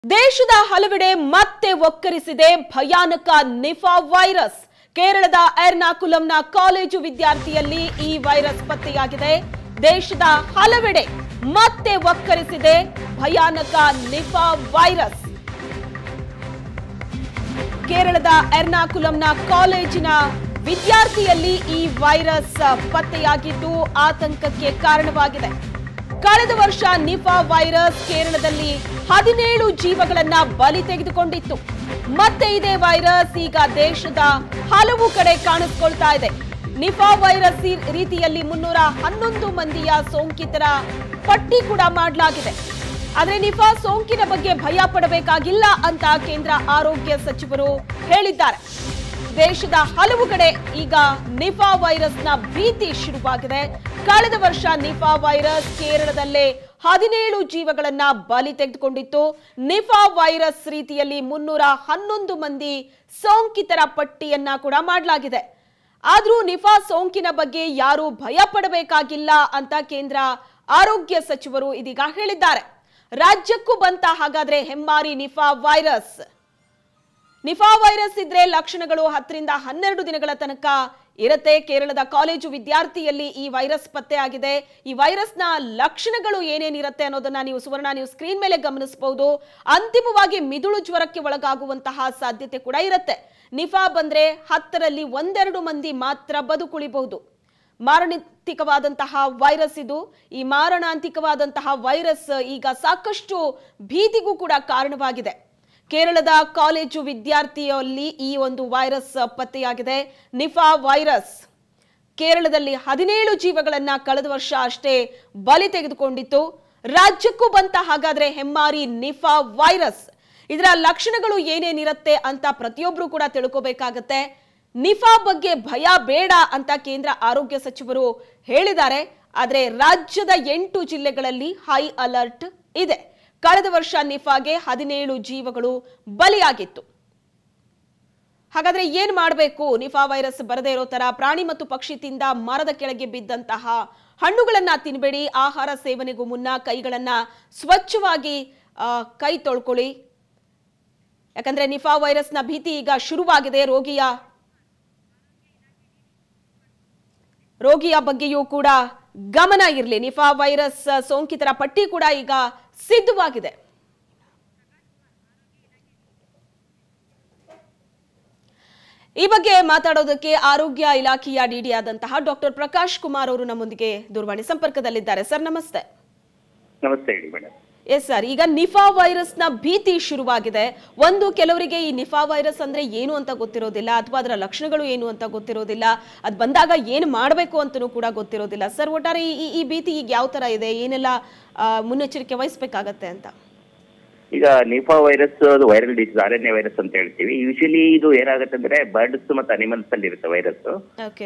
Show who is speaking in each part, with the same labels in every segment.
Speaker 1: ದೇಶದ ಹಲವೆಡೆ ಮತ್ತೆ ಒಕ್ಕರಿಸಿದೆ ಭಯಾನಕ ನಿಫಾ ವೈರಸ್ ಕೇರಳದ ಎರ್ನಾಕುಲಂನ ಕಾಲೇಜು ವಿದ್ಯಾರ್ಥಿಯಲ್ಲಿ ಈ ವೈರಸ್ ಪತ್ತೆಯಾಗಿದೆ ದೇಶದ ಹಲವೆಡೆ ಮತ್ತೆ ಒಕ್ಕರಿಸಿದೆ ಭಯಾನಕ ನಿಫಾ ವೈರಸ್ ಕೇರಳದ ಎರ್ನಾಕುಲಂನ ಕಾಲೇಜಿನ ವಿದ್ಯಾರ್ಥಿಯಲ್ಲಿ ಈ ವೈರಸ್ ಪತ್ತೆಯಾಗಿದ್ದು ಆತಂಕಕ್ಕೆ ಕಾರಣವಾಗಿದೆ ಕಳೆದ ವರ್ಷ ನಿಫಾ ವೈರಸ್ ಕೇರಳದಲ್ಲಿ ಹದಿನೇಳು ಜೀವಗಳನ್ನ ಬಲಿ ತೆಗೆದುಕೊಂಡಿತ್ತು ಮತ್ತೆ ಇದೇ ವೈರಸ್ ಈಗ ದೇಶದ ಹಲವು ಕಡೆ ಕಾಣಿಸ್ಕೊಳ್ತಾ ಇದೆ ನಿಫಾ ವೈರಸ್ ಈ ರೀತಿಯಲ್ಲಿ ಮುನ್ನೂರ ಹನ್ನೊಂದು ಮಂದಿಯ ಸೋಂಕಿತರ ಪಟ್ಟಿ ಕೂಡ ಮಾಡಲಾಗಿದೆ ಆದ್ರೆ ನಿಫಾ ಸೋಂಕಿನ ಬಗ್ಗೆ ಭಯ ಪಡಬೇಕಾಗಿಲ್ಲ ಅಂತ ಕೇಂದ್ರ ಆರೋಗ್ಯ ಸಚಿವರು ಹೇಳಿದ್ದಾರೆ ದೇಶದ ಹಲವು ಕಡೆ ಈಗ ನಿಫಾ ವೈರಸ್ನ ಭೀತಿ ಶುರುವಾಗಿದೆ ಕಳೆದ ವರ್ಷ ನಿಫಾ ವೈರಸ್ ಕೇರಳದಲ್ಲೇ ಹದಿನೇಳು ಜೀವಗಳನ್ನ ಬಲಿ ತೆಗೆದುಕೊಂಡಿತ್ತು ನಿಫಾ ವೈರಸ್ ರೀತಿಯಲ್ಲಿ ಮುನ್ನೂರ ಹನ್ನೊಂದು ಮಂದಿ ಸೋಂಕಿತರ ಪಟ್ಟಿಯನ್ನ ಕೂಡ ಮಾಡಲಾಗಿದೆ ಆದ್ರೂ ನಿಫಾ ಸೋಂಕಿನ ಬಗ್ಗೆ ಯಾರು ಭಯ ಪಡಬೇಕಾಗಿಲ್ಲ ಅಂತ ಕೇಂದ್ರ ಆರೋಗ್ಯ ಸಚಿವರು ಇದೀಗ ಹೇಳಿದ್ದಾರೆ ರಾಜ್ಯಕ್ಕೂ ಬಂತ ಹಾಗಾದ್ರೆ ಹೆಮ್ಮಾರಿ ನಿಫಾ ವೈರಸ್ ನಿಫಾ ವೈರಸ್ ಇದ್ರೆ ಲಕ್ಷಣಗಳು ಹತ್ತರಿಂದ ಹನ್ನೆರಡು ದಿನಗಳ ತನಕ ಇರುತ್ತೆ ಕೇರಳದ ಕಾಲೇಜು ವಿದ್ಯಾರ್ಥಿಯಲ್ಲಿ ಈ ವೈರಸ್ ಪತ್ತೆಯಾಗಿದೆ ಈ ವೈರಸ್ನ ಲಕ್ಷಣಗಳು ಏನೇನಿರುತ್ತೆ ಅನ್ನೋದನ್ನ ನೀವು ಸುವರ್ಣ ನೀವು ಸ್ಕ್ರೀನ್ ಮೇಲೆ ಗಮನಿಸಬಹುದು ಅಂತಿಮವಾಗಿ ಮಿದುಳು ಜ್ವರಕ್ಕೆ ಒಳಗಾಗುವಂತಹ ಸಾಧ್ಯತೆ ಕೂಡ ಇರುತ್ತೆ ನಿಫಾ ಬಂದ್ರೆ ಹತ್ತರಲ್ಲಿ ಒಂದೆರಡು ಮಂದಿ ಮಾತ್ರ ಬದುಕುಳಿಬಹುದು ಮಾರಣಾಂತಿಕವಾದಂತಹ ವೈರಸ್ ಇದು ಈ ಮಾರಣಾಂತಿಕವಾದಂತಹ ವೈರಸ್ ಈಗ ಸಾಕಷ್ಟು ಭೀತಿಗೂ ಕೂಡ ಕಾರಣವಾಗಿದೆ ಕೇರಳದ ಕಾಲೇಜು ವಿದ್ಯಾರ್ಥಿಯಲ್ಲಿ ಈ ಒಂದು ವೈರಸ್ ಪತ್ತೆಯಾಗಿದೆ ನಿಫಾ ವೈರಸ್ ಕೇರಳದಲ್ಲಿ ಹದಿನೇಳು ಜೀವಗಳನ್ನ ಕಳೆದ ವರ್ಷ ಅಷ್ಟೇ ಬಲಿ ತೆಗೆದುಕೊಂಡಿತ್ತು ರಾಜ್ಯಕ್ಕೂ ಬಂತ ಹಾಗಾದ್ರೆ ಹೆಮ್ಮಾರಿ ನಿಫಾ ವೈರಸ್ ಇದರ ಲಕ್ಷಣಗಳು ಏನೇನಿರುತ್ತೆ ಅಂತ ಪ್ರತಿಯೊಬ್ರು ಕೂಡ ತಿಳ್ಕೋಬೇಕಾಗತ್ತೆ ನಿಫಾ ಬಗ್ಗೆ ಭಯ ಬೇಡ ಅಂತ ಕೇಂದ್ರ ಆರೋಗ್ಯ ಸಚಿವರು ಹೇಳಿದ್ದಾರೆ ಆದ್ರೆ ರಾಜ್ಯದ ಎಂಟು ಜಿಲ್ಲೆಗಳಲ್ಲಿ ಹೈ ಅಲರ್ಟ್ ಇದೆ ಕಳೆದ ವರ್ಷ ನಿಫಾಗೆ ಹದಿನೇಳು ಜೀವಗಳು ಬಲಿಯಾಗಿತ್ತು ಹಾಗಾದ್ರೆ ಏನ್ ಮಾಡಬೇಕು ನಿಫಾ ವೈರಸ್ ಬರದೇ ಇರೋ ತರ ಪ್ರಾಣಿ ಮತ್ತು ಪಕ್ಷಿ ತಿಂದ ಮರದ ಕೆಳಗೆ ಬಿದ್ದಂತಹ ಹಣ್ಣುಗಳನ್ನ ತಿನ್ಬೇಡಿ ಆಹಾರ ಸೇವನೆಗೂ ಮುನ್ನ ಕೈಗಳನ್ನ ಸ್ವಚ್ಛವಾಗಿ ಆ, ಕೈ ತೊಳ್ಕೊಳ್ಳಿ ಯಾಕಂದ್ರೆ ನಿಫಾ ವೈರಸ್ನ ಭೀತಿ ಈಗ ಶುರುವಾಗಿದೆ ರೋಗಿಯ ರೋಗಿಯ ಬಗ್ಗೆಯೂ ಕೂಡ ಗಮನ ಇರಲಿ ನಿಫಾ ವೈರಸ್ ಸೋಂಕಿತರ ಪಟ್ಟಿ ಕೂಡ ಈಗ ಸಿದ್ಧವಾಗಿದೆ ಈ ಬಗ್ಗೆ ಮಾತಾಡೋದಕ್ಕೆ ಆರೋಗ್ಯ ಇಲಾಖೆಯ ಡಿಡಿ ಆದಂತಹ ಡಾಕ್ಟರ್ ಪ್ರಕಾಶ್ ಕುಮಾರ್ ಅವರು ನಮ್ಮೊಂದಿಗೆ ದೂರವಾಣಿ ಸಂಪರ್ಕದಲ್ಲಿದ್ದಾರೆ ಸರ್ ನಮಸ್ತೆ
Speaker 2: ನಮಸ್ತೆ ಹೇಳಿ ಮೇಡಮ್
Speaker 1: ಎಸ್ ಸರ್ ಈಗ ನಿಫಾ ವೈರಸ್ನ ಭೀತಿ ಶುರುವಾಗಿದೆ ಒಂದು ಕೆಲವರಿಗೆ ಈ ನಿಫಾ ವೈರಸ್ ಅಂದ್ರೆ ಏನು ಅಂತ ಗೊತ್ತಿರೋದಿಲ್ಲ ಅಥವಾ ಅದರ ಲಕ್ಷಣಗಳು ಏನು ಅಂತ ಗೊತ್ತಿರೋದಿಲ್ಲ ಅದು ಬಂದಾಗ ಏನು ಮಾಡಬೇಕು ಅಂತಲೂ ಕೂಡ ಗೊತ್ತಿರೋದಿಲ್ಲ ಸರ್ ಒಟ್ಟಾರೆ ಈ- ಈ- ಈ ಭೀತಿ ಈಗ ಯಾವ ತರ ಇದೆ ಏನೆಲ್ಲ ಆ, ಮುನ್ನೆಚ್ಚರಿಕೆ ವಹಿಸ್ಬೇಕಾಗತ್ತೆ ಅಂತ
Speaker 2: ಈಗ ನಿಫಾ ವೈರಸ್ ಅದು viral disease R N A virus ಅಂತ ಹೇಳ್ತೀವಿ ಯೂಶಲಿ ಇದು ಏನಾಗುತ್ತೆ ಅಂದ್ರೆ ಬರ್ಡ್ಸ್ ಮತ್ತೆ ಅನಿಮಲ್ಸ್ ಅಲ್ಲಿ ಇರುತ್ತೆ virus
Speaker 1: okay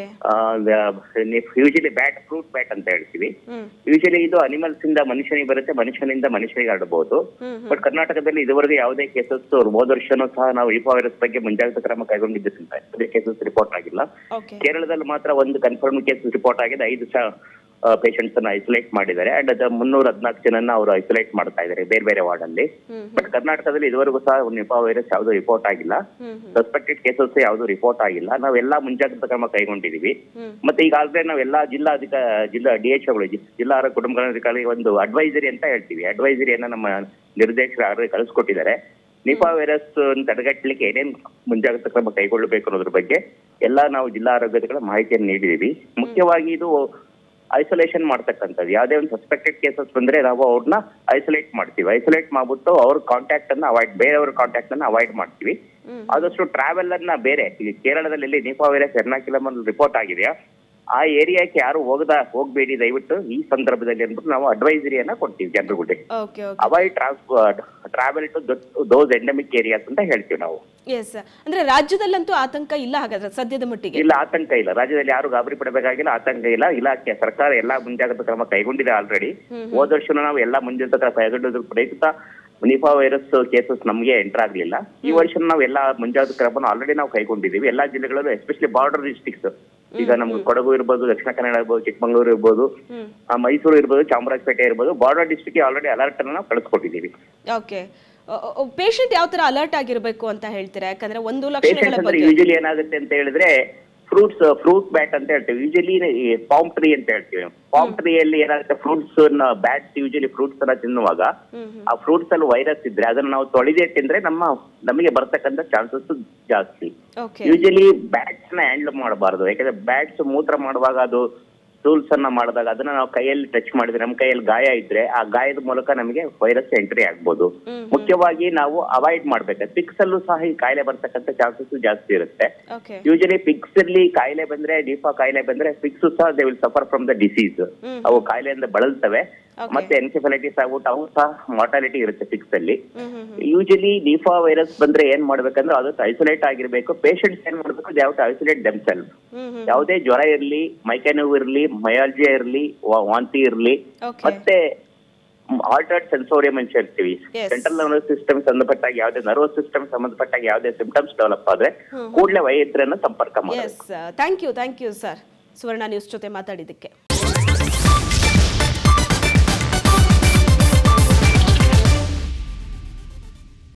Speaker 2: usually bat fruit bat ಅಂತ ಹೇಳ್ತೀವಿ
Speaker 1: ಹ್ಮ್
Speaker 2: ಯೂಶಲಿ ಇದು ಅನಿಮಲ್ಸ್ ಇಂದ ಮನುಷ್ಯನಿಗೆ ಬರುತ್ತೆ ಮನುಷ್ಯನಿಂದ ಮನುಷ್ಯನಿಗೆ ಹರಡಬಹುದು
Speaker 1: ಹ್ಮ್
Speaker 2: ಬಟ್ ಕರ್ನಾಟಕದಲ್ಲಿ ಇದುವರೆಗೆ ಯಾವುದೇ ಕೇಸಸ್ ಹೋದ ವರ್ಷನೂ ಸಹ ನಾವು ನಿಫಾ ವೈರಸ್ ಬಗ್ಗೆ ಮುಂಜಾಗ್ರತಾ ಕ್ರಮ ಕೈಗೊಂಡಿದ್ದರಿಂದ ಯಾವುದೇ ಕೇಸಸ್ ರಿಪೋರ್ಟ್ ಆಗಿಲ್ಲ
Speaker 1: ಓಕೆ
Speaker 2: ಕೇರಳದಲ್ಲಿ ಮಾತ್ರ ಒಂದು ಕನ್ಫರ್ಮ್ ಕೇಸ್ ರಿಪೋರ್ಟ್ ಆಗಿದೆ ಐದು ಸಹ ಪೇಷಂಟ್ಸ್ ಅನ್ನ ಐಸೋಲೇಟ್ ಮಾಡಿದ್ದಾರೆ ಅಂಡ್ ಅದು ಮುನ್ನೂರ ಹದಿನಾಲ್ಕು ಜನನ್ನ ಅವರು ಐಸೋಲೇಟ್ ಮಾಡ್ತಾ ಇದ್ದಾರೆ ಬೇರೆ ಬೇರೆ ವಾರ್ಡ್ ಅಲ್ಲಿ
Speaker 1: ಹ್ಮ್
Speaker 2: ಬಟ್ ಕರ್ನಾಟಕದಲ್ಲಿ ಇದುವರೆಗೂ ಸಹ ನಿಪಾ ವೈರಸ್ ಯಾವುದು ರಿಪೋರ್ಟ್ ಆಗಿಲ್ಲ
Speaker 1: ಹ್ಮ್ ಹ್ಮ್
Speaker 2: ಸಸ್ಪೆಕ್ಟೆಡ್ ಕೇಸಸ್ ಯಾವುದು ರಿಪೋರ್ಟ್ ಆಗಿಲ್ಲ ನಾವೆಲ್ಲಾ ಮುಂಜಾಗ್ರತಾ ಕ್ರಮ ಕೈಗೊಂಡಿದೀವಿ
Speaker 1: ಹ್ಮ್
Speaker 2: ಮತ್ತೆ ಈಗಾಗಲೇ ನಾವೆಲ್ಲಾ ಜಿಲ್ಲಾ ಅಧಿಕ ಜಿಲ್ಲಾ ಡಿ ಎಚ್ ಗಳು ಜಿಲ್ಲಾ ಆರೋಗ್ಯ ಕುಟುಂಬ ಕಲ್ಯಾಣಾಧಿಕಾರಿ ಒಂದು ಅಡ್ವೈಸರಿ ಅಂತ ಹೇಳ್ತೀವಿ ಅಡ್ವೈಸರಿಯನ್ನ ನಮ್ಮ ನಿರ್ದೇಶಕರು ಆಲ್ರೆಡಿ ಕಳಿಸ್ಕೊಟ್ಟಿದ್ದಾರೆ ನಿಪಾ ವೈರಸ್ ತಡೆಗಟ್ಟಲಿಕ್ಕೆ ಏನೇನ್ ಮುಂಜಾಗ್ರತಾ ಕ್ರಮ ಕೈಗೊಳ್ಳಬೇಕು ಅನ್ನೋದ್ರ ಬಗ್ಗೆ ಎಲ್ಲಾ ನಾವು ಜಿಲ್ಲಾ ಆರೋಗ್ಯಗಳ ಮಾಹಿತಿಯನ್ನು ನೀಡಿದೀವಿ ಮುಖ್ಯವಾಗಿ ಇದು ಐಸೋಲೇಷನ್ ಮಾಡ್ತಕ್ಕಂಥದ್ದು ಯಾವುದೇ ಒಂದು ಸಸ್ಪೆಕ್ಟೆಡ್ ಕೇಸಸ್ ಬಂದ್ರೆ ನಾವು ಅವ್ರನ್ನ ಐಸೋಲೇಟ್ ಮಾಡ್ತೀವಿ ಐಸೋಲೇಟ್ ಮಾಡ್ಬಿಟ್ಟು ಅವ್ರ ಕಾಂಟ್ಯಾಕ್ಟ್ ಅನ್ನ ಅವಾಯ್ಡ್ ಬೇರೆಯವ್ರ ಕಾಂಟ್ಯಾಕ್ಟ್ ಅನ್ನ ಅವಾಯ್ಡ್ ಮಾಡ್ತೀವಿ
Speaker 1: ಹ್ಮ್.
Speaker 2: ಆದಷ್ಟು ಟ್ರಾವೆಲ್ ಅನ್ನ ಬೇರೆ ಈಗ ಕೇರಳದಲ್ಲಿ ಎಲ್ಲಿ ನಿಪಾ ವೈರಸ್ ಎರ್ನಾಕಿಲಂ ರಿಪೋರ್ಟ್ ಆಗಿದೆಯಾ ಆ ಏರಿಯಾಕ್ಕೆ ಯಾರು ಹೋಗದ ಹೋಗ್ಬೇಡಿ ದಯವಿಟ್ಟು ಈ ಸಂದರ್ಭದಲ್ಲಿ ಅಂದ್ಬಿಟ್ಟು ನಾವು ಅಡ್ವೈಸರಿಯನ್ನ ಕೊಡ್ತೀವಿ ಜನರುಗಳಿಗೆ
Speaker 1: okay okay
Speaker 2: avoid trans travel to those endemic areas ಅಂತ ಹೇಳ್ತೀವಿ ನಾವು
Speaker 1: ಎಸ್ ಅಂದ್ರೆ ರಾಜ್ಯದಲ್ಲಂತೂ ಆತಂಕ ಇಲ್ಲ ಹಾಗಾದ್ರೆ ಸದ್ಯದ ಮಟ್ಟಿಗೆ
Speaker 2: ಇಲ್ಲ ಆತಂಕ ಇಲ್ಲ ರಾಜ್ಯದಲ್ಲಿ ಯಾರು ಗಾಬರಿ ಪಡಬೇಕಾಗಿಲ್ಲ ಆತಂಕ ಇಲ್ಲ ಇಲಾಖೆ ಸರ್ಕಾರ ಎಲ್ಲಾ ಮುಂಜಾಗ್ರತಾ ಕ್ರಮ ಕೈಗೊಂಡಿದೆ ಆಲ್ರೆಡಿ ಹೋದ ವರ್ಷ ನಾವು ಎಲ್ಲಾ ಮುಂಜಾಗ್ರತಾ ಕ್ರಮ ಕೈಗೊಂಡಿದ್ರ ಪ್ರಯುಕ್ತ ನಿಫಾ ವೈರಸ್ ಕೇಸಸ್ ನಮಗೆ ಎಂಟರ್ ಆಗ್ಲಿಲ್ಲ ಈ ವರ್ಷ ನಾವು ಎಲ್ಲಾ ಮುಂಜಾಗ್ರತಾ ಕ್ರಮನ ಆಲ್ರೆಡಿ ನಾವು ಕೈಗೊಂಡಿದ್ದೀವಿ ಎಲ್ಲಾ ಜಿಲ್ಲೆಗಳಲ್ಲೂ ಎಸ್ಪೆಷಲಿ ಬಾರ್ಡರ್ ಡಿಸ್ಟ್ರಿಕ್ಟ್ಸ್ ಈಗ ನಮ್ಗೆ ಕೊಡಗು ಇರ್ಬೋದು ದಕ್ಷಿಣ ಕನ್ನಡ ಇರ್ಬೋದು ಚಿಕ್ಕಮಗಳೂರು ಇರ್ಬೋದು
Speaker 1: ಹ್ಮ್
Speaker 2: ಆ, ಮೈಸೂರು ಇರ್ಬೋದು ಚಾಮರಾಜಪೇಟೆ ಇರ್ಬೋದು ಬಾರ್ಡರ್ ಡಿಸ್ಟ್ರಿಕ್ಟ್ ಆಲ್ರೆಡಿ ಅಲರ್ಟ್ ಅನ್ನ ನಾವು ಕಳಿಸ್ಕೊಟ್ಟಿದ್ದೀವಿ
Speaker 1: ಓಕೆ ಪೇಷಂಟ್ ಯಾವ ತರ ಅಲರ್ಟ್ ಆಗಿರ್ಬೇಕು ಅಂತ ಹೇಳ್ತೀರಾ ಯಾಕಂದ್ರೆ ಒಂದು ಲಕ್ಷಣಗಳ
Speaker 2: ಪೇಷಂಟ್ಸ್ ಅಂದ್ರೆ
Speaker 1: ಬಗ್ಗೆ
Speaker 2: ಯೂಶಲಿ ಏನಾಗುತ್ತೆ ಅಂತ ಹೇಳಿದ್ರೆ ಫ್ರೂಟ್ಸ್ ಫ್ರೂಟ್ ಬ್ಯಾಟ್ ಅಂತ ಹೇಳ್ತೀವಿ ಯೂಶಲಿ ಪಾಮ್ ಟ್ರೀ ಅಂತ ಹೇಳ್ತೀವಿ ಪಾಮ್ ಟ್ರೀಯಲ್ಲಿ ಏನಾಗುತ್ತೆ ಫ್ರೂಟ್ಸ್ ಬ್ಯಾಟ್ಸ್ ಯೂಶಲಿ ಫ್ರೂಟ್ಸ್ ಅನ್ನ ತಿನ್ನುವಾಗ ಆ ಫ್ರೂಟ್ಸ್ ಅಲ್ಲಿ ವೈರಸ್ ಇದ್ರೆ ಅದನ್ನ ನಾವು ತೊಳೆದೇ ತಿಂದ್ರೆ ನಮ್ಮ ನಮಗೆ ಬರ್ತಕ್ಕಂಥ ಚಾನ್ಸಸ್ ಜಾಸ್ತಿ
Speaker 1: ಓಕೆ
Speaker 2: ಯೂಶಲಿ ಬ್ಯಾಟ್ಸ್ ನ ಹ್ಯಾಂಡಲ್ ಮಾಡಬಾರ್ದು ಯಾಕಂದ್ರೆ ಬ್ಯಾಟ್ಸ್ ಮೂತ್ರ ಮಾಡುವಾಗ ಅದು ಟೂಲ್ಸ್ ಅನ್ನ ಮಾಡಿದಾಗ ಅದನ್ನ ನಾವು ಕೈಯಲ್ಲಿ ಟಚ್ ಮಾಡಿದ್ರೆ ನಮ್ಮ ಕೈಯಲ್ಲಿ ಗಾಯ ಇದ್ರೆ ಆ ಗಾಯದ ಮೂಲಕ ನಮಗೆ ವೈರಸ್ ಎಂಟ್ರಿ ಆಗ್ಬೋದು ಮುಖ್ಯವಾಗಿ ನಾವು ಅವಾಯ್ಡ್ ಮಾಡ್ಬೇಕು ಪಿಕ್ಸ್ ಅಲ್ಲೂ ಸಹ ಈ ಕಾಯಿಲೆ ಬರ್ತಕ್ಕಂಥ ಚಾನ್ಸಸ್ ಜಾಸ್ತಿ ಇರುತ್ತೆ
Speaker 1: ಓಕೆ
Speaker 2: ಯೂಶಲಿ ಪಿಕ್ಸ್ ಅಲ್ಲಿ ಕಾಯಿಲೆ ಬಂದ್ರೆ ಡಿಫಾ ಕಾಯಿಲೆ ಬಂದ್ರೆ ಪಿಕ್ಸ್ ಸಹ they will suffer from the disease ಅವು ಕಾಯಿಲೆಯಿಂದ ಬಳಲ್ತವೆ
Speaker 1: Okay.
Speaker 2: ಮತ್ತೆ ಎನ್ಕೆಫಲೈಟಿಸ್ ಆಗ್ಬಿಟ್ಟು ಅವು ಸಹ ಮಾರ್ಟಾಲಿಟಿ ಇರುತ್ತೆ ಪಿಕ್ಸ್ ಅಲ್ಲಿ ಯೂಶಲಿ ನಿಫಾ ವೈರಸ್ ಬಂದ್ರೆ ಏನ್ ಮಾಡ್ಬೇಕಂದ್ರೆ ಅದಕ್ಕೆ ಐಸೋಲೇಟ್ ಆಗಿರ್ಬೇಕು ಪೇಷಂಟ್ಸ್ ಏನ್ ಮಾಡ್ಬೇಕು they to isolate them self ಯಾವುದೇ ಜ್ವರ ಇರ್ಲಿ ಮೈಕೈ ನೋವು ಇರ್ಲಿ ಮಯಾಲ್ಜಿಯಾ ಇರ್ಲಿ ವಾ- ವಾಂತಿ ಇರ್ಲಿ
Speaker 1: Okay.
Speaker 2: ಮತ್ತೆ ಆಲ್ಟರ್ಡ್ ಸೆನ್ಸೋರಿಯಂ ಅಂತ ಹೇಳ್ತೀವಿ
Speaker 1: Yes.
Speaker 2: ಸೆಂಟ್ರಲ್ ನರ್ವಸ್ ಸಿಸ್ಟಮ್ ಸಂಬಂಧಪಟ್ಟಾಗ ಯಾವುದೇ ನರ್ವಸ್ ಸಿಸ್ಟಮ್ ಸಂಬಂಧಪಟ್ಟಾಗ ಯಾವುದೇ ಸಿಂಪ್ಟಮ್ಸ್ ಡೆವಲಪ್ ಆದ್ರೆ ಕೂಡಲೇ ವೈದ್ಯರನ್ನ ಸಂಪರ್ಕ ಮಾಡಬೇಕು
Speaker 1: yes thank you thank you sir Suvarna news ಜೊತೆ ಮಾತಾಡಿದ್ದಕ್ಕೆ